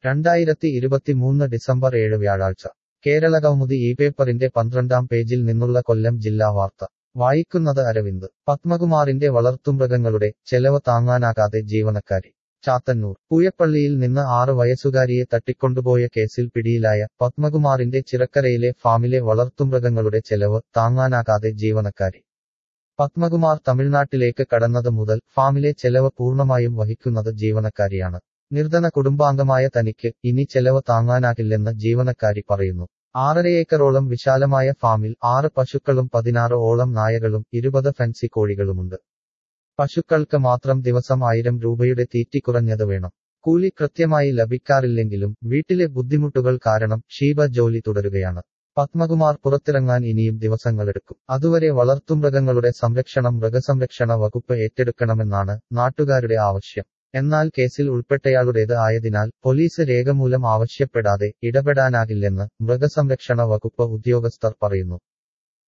രണ്ടായിരത്തി ഇരുപത്തിമൂന്ന് ഡിസംബർ ഏഴ് വ്യാഴാഴ്ച കേരളകൗമുദി ഈ പേപ്പറിന്റെ പന്ത്രണ്ടാം പേജിൽ നിന്നുള്ള കൊല്ലം ജില്ലാ വാർത്ത വായിക്കുന്നത് അരവിന്ദ് പത്മകുമാറിന്റെ വളർത്തുമൃഗങ്ങളുടെ ചെലവ് താങ്ങാനാകാതെ ജീവനക്കാരി ചാത്തന്നൂർ പൂയപ്പള്ളിയിൽ നിന്ന് ആറ് വയസ്സുകാരിയെ തട്ടിക്കൊണ്ടുപോയ കേസിൽ പിടിയിലായ പത്മകുമാറിന്റെ ചിറക്കരയിലെ ഫാമിലെ വളർത്തുമൃഗങ്ങളുടെ ചെലവ് താങ്ങാനാകാതെ ജീവനക്കാരി പത്മകുമാർ തമിഴ്നാട്ടിലേക്ക് കടന്നത് മുതൽ ഫാമിലെ ചെലവ് പൂർണ്ണമായും വഹിക്കുന്നത് ജീവനക്കാരിയാണ് നിർധന കുടുംബാംഗമായ തനിക്ക് ഇനി ചെലവ് താങ്ങാനാകില്ലെന്ന് ജീവനക്കാരി പറയുന്നു ആറര ഏക്കറോളം വിശാലമായ ഫാമിൽ ആറ് പശുക്കളും പതിനാറ് ഓളം നായകളും ഇരുപത് ഫെൻസി കോഴികളുമുണ്ട് പശുക്കൾക്ക് മാത്രം ദിവസം ആയിരം രൂപയുടെ തീറ്റി കുറഞ്ഞത് വേണം കൂലി കൃത്യമായി ലഭിക്കാറില്ലെങ്കിലും വീട്ടിലെ ബുദ്ധിമുട്ടുകൾ കാരണം ഷീബ ജോലി തുടരുകയാണ് പത്മകുമാർ പുറത്തിറങ്ങാൻ ഇനിയും ദിവസങ്ങളെടുക്കും അതുവരെ വളർത്തുമൃഗങ്ങളുടെ സംരക്ഷണം മൃഗസംരക്ഷണ വകുപ്പ് ഏറ്റെടുക്കണമെന്നാണ് നാട്ടുകാരുടെ ആവശ്യം എന്നാൽ കേസിൽ ഉൾപ്പെട്ടയാളുടേത് ആയതിനാൽ പോലീസ് രേഖമൂലം ആവശ്യപ്പെടാതെ ഇടപെടാനാകില്ലെന്ന് മൃഗസംരക്ഷണ വകുപ്പ് ഉദ്യോഗസ്ഥർ പറയുന്നു